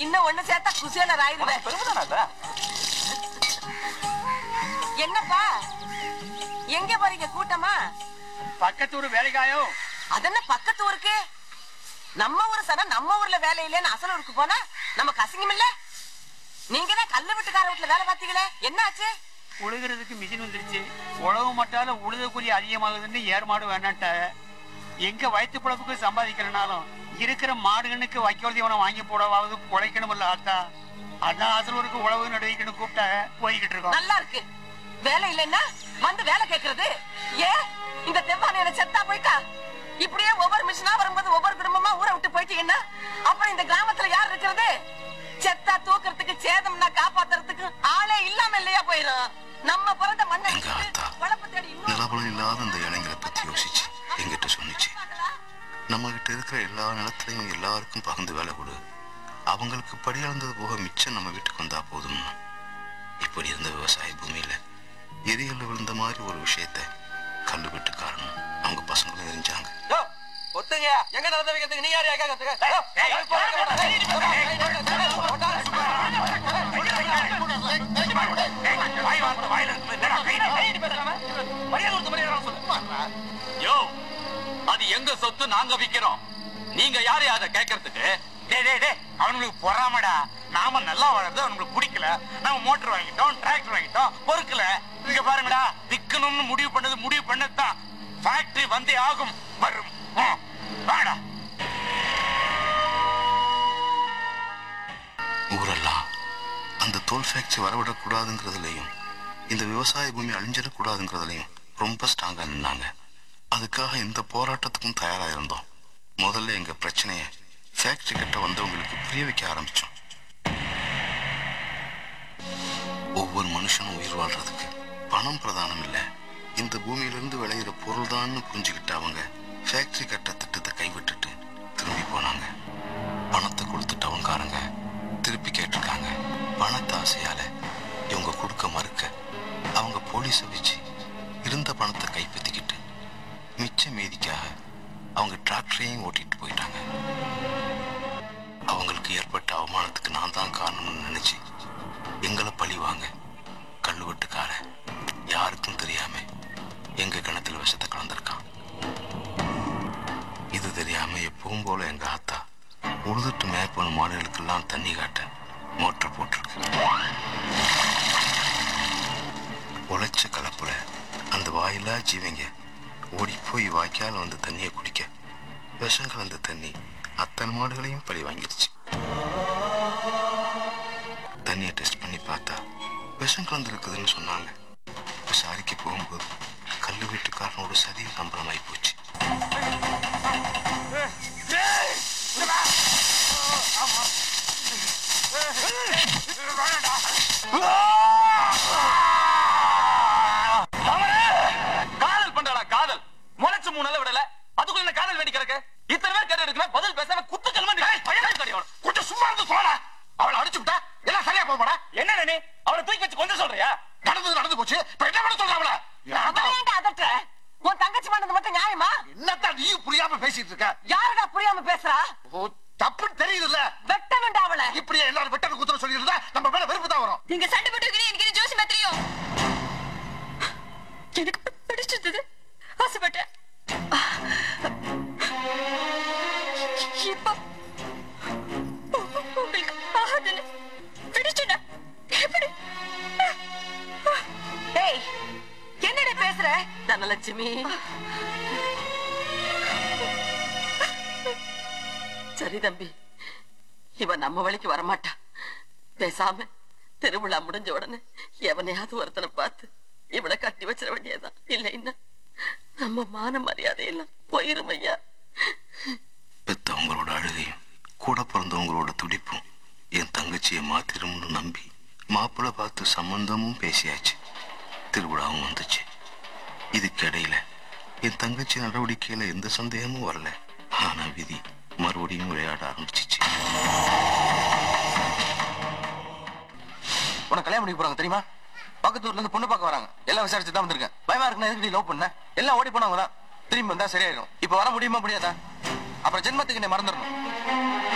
இன்னும் ஒண்ணு சேர்த்தா குசேலர் ஆயிருவேன் பெருமைதானே என்னப்பா எங்க போறீங்க கூட்டமா பக்கத்து ஒரு வேலைக்காயோ அதென்ன பக்கத்து ஊருக்கு நம்ம ஊரு சனா நம்ம ஊர்ல வேலை இல்லைன்னு அசல் ஊருக்கு போனா நமக்கு அசிங்கம் இல்ல நீங்க தான் கல்லு வீட்டுக்கார வீட்டுல வேலை பார்த்தீங்களே என்ன ஆச்சு உழுகிறதுக்கு மிஷின் வந்துருச்சு உழவு மட்டால உழுத கூலி அதிகமாகுதுன்னு ஏர் மாடு வேணான்ட்ட எங்க வயிற்று பிழப்புக்கு சம்பாதிக்கிறனாலும் இருக்கிற மாடுகளுக்கு வைக்கோல் தீவனம் வாங்கி போடவாவது குழைக்கணும்ல ஆத்தா அதான் அசலூருக்கு உழவு நடுவிக்கணும் கூப்பிட்ட போய்கிட்டு இருக்கோம் நல்லா இருக்கு வேலை இல்லைன்னா வந்து வேலை கேக்குறது ஏன் இந்த தெவ்வான செத்தா போயிட்டா இப்படியே ஒவ்வொரு மிஷினா வரும்போது ஒவ்வொரு குடும்பமா ஊரை விட்டு போயிட்டீங்கன்னா அப்புறம் இந்த கிராமத்துல யார் இருக்கிறது செத்தா தூக்குறதுக்கு சேதம்னா காப்பாத்துறதுக்கு ஆளே இல்லாம இல்லையா போயிடும் நம்ம பிறந்த மண்ணை எங்க ஆத்தா குழப்ப தேடி இன்னும் நிலபலம் இல்லாத அந்த இளைஞரை பத்தி யோசிச்சு எங்கிட்ட சொன்னிச்சு நம்ம கிட்ட இருக்கிற எல்லா நிலத்திலையும் எல்லாருக்கும் பகிர்ந்து வேலை கொடு அவங்களுக்கு படியளந்தது போக மிச்சம் நம்ம வீட்டுக்கு வந்தா போதும் இப்படி இருந்த விவசாய பூமியில எரிகல்ல விழுந்த மாதிரி ஒரு விஷயத்த கல்லு வெட்டுக்காரனும் அவங்க பசங்களும் எரிஞ்சாங்க ஒத்துங்க எங்க நடந்த வைக்கிறதுக்கு நீ யார் கேட்கறதுக்கு யோ அது எங்க சொத்து நாங்க விக்கிறோம் நீங்க யாரு அதை கேட்கறதுக்கு டேய் டேய் டேய் அவனுங்களுக்கு பொறாமடா நாம நல்லா வளர்றது அவனுங்களுக்கு பிடிக்கல நாம மோட்டர் வாங்கிட்டோம் டிராக்டர் வாங்கிட்டோம் பொறுக்கல இங்க பாருங்கடா விக்கணும்னு முடிவு பண்ணது முடிவு பண்ணதுதான் ஃபேக்டரி வந்தே ஆகும் வரும் ம், வாடா ஊரெல்லாம் அந்த தோல் ஃபேக்டரி வரவிடக்கூடாதுங்கிறதுலையும் இந்த விவசாய பூமி அழிஞ்சிடக்கூடாதுங்கிறதுலையும் ரொம்ப ஸ்ட்ராங்கா நின்னாங்க அதுக்காக இந்த போராட்டத்துக்கும் தயாரா இருந்தோம் முதல்ல எங்க பிரச்சனைய ஃபேக்டரி கிட்ட வந்தவங்களுக்கு புரிய வைக்க ஆரம்பிச்சோம் ஒவ்வொரு மனுஷனும் உயிர் வாழ்றதுக்கு பணம் பிரதானம் இல்ல இந்த பூமியிலிருந்து விளையிற பொருள் தான் புரிஞ்சுக்கிட்ட அவங்க ஃபேக்டரி கட்ட திட்டத்தை கைவிட்டுட்டு திரும்பி போனாங்க பணத்தை கொடுத்துட்டவங்காரங்க திருப்பி கேட்டிருக்காங்க பணத்தை ஆசையால இவங்க கொடுக்க மறுக்க அவங்க போலீஸை வச்சு இருந்த பணத்தை கைப்பற்றிக்கிட்டு மிச்ச மீதிக்காக அவங்க டிராக்டரையும் ஓட்டிட்டு போயிட்டாங்க அவங்களுக்கு ஏற்பட்ட அவமானத்துக்கு நான் தான் காரணம்னு நினைச்சு எங்களை பழி வாங்க கல்லுவட்டுக்கார யாருக்கும் தெரியாம எங்க கிணத்துல விஷத்தை கலந்திருக்கான் இது தெரியாம எப்பவும் போல எங்க ஆத்தா உழுதுட்டு மேற்போன மாடுகளுக்கெல்லாம் தண்ணி காட்ட மோட்டர் போட்டிருக்கு உழைச்ச கலப்புல அந்த வாயிலா ஜீவங்க ஓடி போய் வாய்க்கால வந்து தண்ணியை குடிக்க விஷம் கலந்த தண்ணி அத்தனை மாடுகளையும் பழி வாங்கிடுச்சு தண்ணியை டெஸ்ட் பண்ணி பார்த்தா விஷம் கலந்துருக்குதுன்னு சொன்னாங்க விசாரிக்க போகும்போது கல்லு வீட்டுக்காரனோட சதி சம்பளமாயி போச்சு காதல் பண்றடா காதல் முளைச்சு மூணு நாள் விடல அதுக்குள்ள என்ன காதல் வேண்டி கிடக்கு இத்தனை பேர் கேட்டு எடுக்கணும் பதில் பேசாம குத்துக்கள் மாதிரி கொஞ்சம் சும்மா இருந்து சொல்லடா அவளை அடிச்சு விட்டா எல்லாம் சரியா போமாடா என்ன நீ அவளை தூக்கி வச்சு கொஞ்சம் சொல்றியா நடந்தது நடந்து போச்சு இப்ப என்ன பண்ண சொல்ற அவளை அவளை ஏன்டா அதட்டுற உன் தங்கச்சி பண்ணது மட்டும் நியாயமா என்னத்தான் நீயும் புரியாம பேசிட்டு இருக்க யாருடா புரியாம பேசுறா ஓ தப்புன்னு தெரியுதுல்ல வெட்டணும்டா அவளை இப்படியே எல்லாரும் வெட்டன குத்தம் சொல்லியிருந்தா நம்ம மேல வெறுப்பு தான் வரும் நீங்க சண்டை போட்டுக்கிறீங்க எனக்கு இது ஜோசியமா தெரியும் எனக்கு பிடிச்சிருந்தது ஆசைப்பட்டேன் இப்ப உங்களுக்கு ஆகுதுன்னு பிடிச்சுனா எப்படி டேய் என்னடா பேசுற தனலட்சுமி சரி தம்பி இவ நம்ம வழிக்கு வரமாட்டா பேசாம திருவிழா முடிஞ்ச உடனே எவனையாவது ஒருத்தனை பார்த்து இவளை கட்டி வச்சிட வேண்டியதுதான் இல்லைன்னா நம்ம மான மரியாதை எல்லாம் போயிரும் ஐயா பெத்தவங்களோட அழுகையும் கூட பிறந்தவங்களோட துடிப்பும் என் தங்கச்சியை மாத்திரும்னு நம்பி மாப்பிள்ளை பார்த்து சம்பந்தமும் பேசியாச்சு திருவிழாவும் வந்துச்சு இதுக்கிடையில என் தங்கச்சி நடவடிக்கையில எந்த சந்தேகமும் வரல ஆனா விதி மறுபடியும் விளையாட ஆரம்பிச்சிச்சு உனக்கு கல்யாணம் பண்ணி போறாங்க தெரியுமா பக்கத்து ஊர்ல இருந்து பொண்ணு பார்க்க வராங்க எல்லாம் விசாரிச்சு தான் வந்திருக்கேன் பயமா இருக்குன்னா எதுக்கு நீ லவ் பண்ண எல்லாம் ஓடி போனவங்க தான் திரும்பி வந்தா சரியாயிடும் இப்ப வர முடியுமா முடியாதா அப்புறம் ஜென்மத்துக்கு நீ மறந்துடணும்